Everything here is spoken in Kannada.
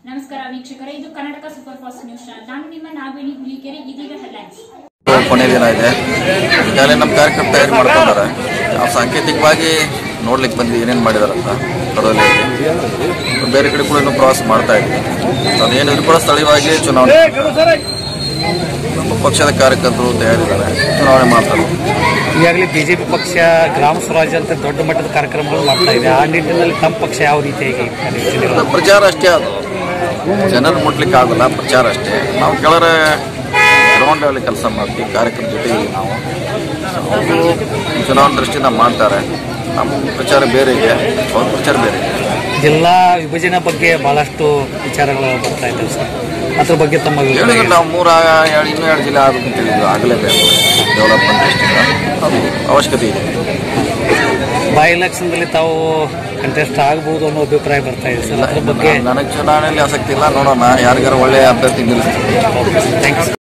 ನಮಸ್ಕಾರ ವೀಕ್ಷಕರೇ ಇದು Karnataka super fast news channel ನಾನು ನಿಮ್ಮ ನಾಗವೇಣಿ ಹುಲಿಕೆರೆ ಇದೀಗ ಹೆಡ್ಲೈನ್ಸ್ ಕೊನೆ ದಿನ ಇದೆ ಈಗಾಗಲೇ ನಮ್ಮ ಕಾರ್ಯಕ್ರಮ ತಯಾರಿ ಮಾಡ್ಕೊಂಡಿದ್ದಾರೆ ನಾವು ಸಾಂಕೇತಿಕವಾಗಿ ನೋಡ್ಲಿಕ್ಕೆ ಬಂದು ಏನೇನು ಮಾಡಿದಾರೆ ಅಂತ ಕಡವಲ್ಲಿ ಬೇರೆ ಕಡೆ ಕೂಡ ಇನ್ನೂ ಪ್ರವಾಸ ಮಾಡ್ತಾ ಇದ್ವಿ ಅದೇನಿದ್ರು ಕೂಡ ಸ್ಥಳೀಯವಾಗಿ ಚುನಾವಣೆ ನಮ್ಮ ಪಕ್ಷದ ಕಾರ್ಯಕರ್ತರು ತಯಾರಿದ್ದಾರೆ ಚುನಾವಣೆ ಮಾಡ್ತಾರೆ ಈಗಾಗಲೇ ಬಿಜೆಪಿ ಪಕ್ಷ ಗ್ರಾಮ ಸ್ವರಾಜ್ಯ ಅಂತ ದೊಡ್ಡ ಮಟ್ಟದ ಕಾರ್ಯಕ್ರಮಗಳು ಮಾಡ್ತಾ ಇದೆ ಆ ನಿಟ್ಟಿನಲ್ಲಿ ತಮ್ಮ ಪಕ್ಷ ಯಾವ ರೀತಿಯಾಗಿ ಕಾರ್ಯನಿರ್ವಹಿಸಿದೆ? ಅದು ಪ್ರಚಾರ ಅಷ್ಟೇ ಅದು ಜನರು ಮುಟ್ಲಿಕ್ಕೆ ಆಗಲ್ಲ ಪ್ರಚಾರ ಅಷ್ಟೇ ನಾವು ಕೆಳರ ಗ್ರೌಂಡ್ ಲೆವೆಲ್ ಕೆಲಸ ಮಾಡ್ತೀವಿ ಕಾರ್ಯಕರ್ತರ ಜೊತೆ ನಾವು ಅವರು ಚುನಾವಣೆ ದೃಷ್ಟಿಯಿಂದ ಮಾಡ್ತಾರೆ ನಮ್ಮ ಪ್ರಚಾರ ಬೇರೆ ಇದೆ ಅವ್ರ ಪ್ರಚಾರ ಬೇರೆ ಇದೆ ಜಿಲ್ಲಾ ವಿಭಜನೆ ಬಗ್ಗೆ ಬಹಳಷ್ಟು ವಿಚಾರಗಳು ಬರ್ತಾ ಇದ್ದಾವೆ ಸರ್ ಅದ್ರ ಬಗ್ಗೆ ತಮ್ಮ ವಿವರಣೆ ಹೇಳಿದ್ರೆ ನಾವು ಮೂರು ಎರಡು ಇನ್ನೂ ಎರಡು ಜಿಲ್ಲೆ ಆಗಬೇಕು ಅಂತ ಹೇಳಿದ್ವಿ ಆಗಲೇಬೇಕು ಡೆವಲಪ್ಮೆಂಟ್ ದೃಷ್ಟಿಯಿಂದ ಅದು ಅವಶ್ಯಕತೆ ಇದೆ ಬೈ ಎಲೆಕ್ಷನ್ದಲ್ಲಿ ತಾವು ಕಂಟೆಸ್ಟ್ ಆಗಬಹುದು ಅನ್ನೋ ಅಭಿಪ್ರಾಯ ಬರ್ತಾ ಇದೆ ಸರ್ ಅದ್ರ ಬಗ್ಗೆ ನನಗೆ ಚುನಾವಣೆಯಲ್ಲಿ ಆಸಕ್ತಿ ಇಲ್ಲ ನೋಡೋಣ ಯಾರಿಗಾರ ಒಳ್ಳೆಯ ಅಭ್ಯರ್ಥಿ ನಿಲ್ಲಿಸ್ತೀವಿ ಥ್ಯಾಂಕ್ಸ್